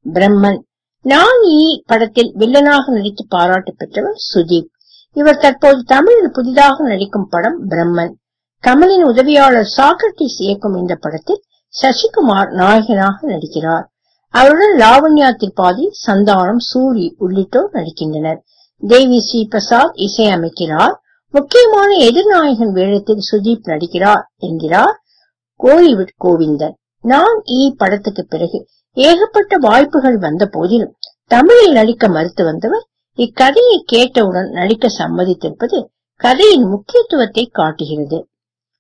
பிரம்மன் நான் ஈ படத்தில் வில்லனாக நடித்து பாராட்டு பெற்றவர் சுதீப் இவர் தற்போது தமிழில் புதிதாக நடிக்கும் படம் பிரம்மன் கமலின் உதவியாளர் சாக்ரட்டிஸ் இயக்கும் இந்த படத்தில் சசிகுமார் நாயகனாக நடிக்கிறார் அவருடன் லாவண்யா திரிபாதி சந்தானம் சூரி உள்ளிட்டோர் நடிக்கின்றனர் தேவி ஸ்ரீ பிரசாத் இசையமைக்கிறார் முக்கியமான எதிர்நாயகன் வேடத்தில் சுதீப் நடிக்கிறார் என்கிறார் கோலிவுட் கோவிந்தன் நான் ஈ படத்துக்கு பிறகு ஏகப்பட்ட வாய்ப்புகள் வந்த போதிலும் தமிழில் நடிக்க மறுத்து வந்தவர் இக்கதையை கேட்டவுடன் நடிக்க சம்மதித்திருப்பது கதையின் முக்கியத்துவத்தை காட்டுகிறது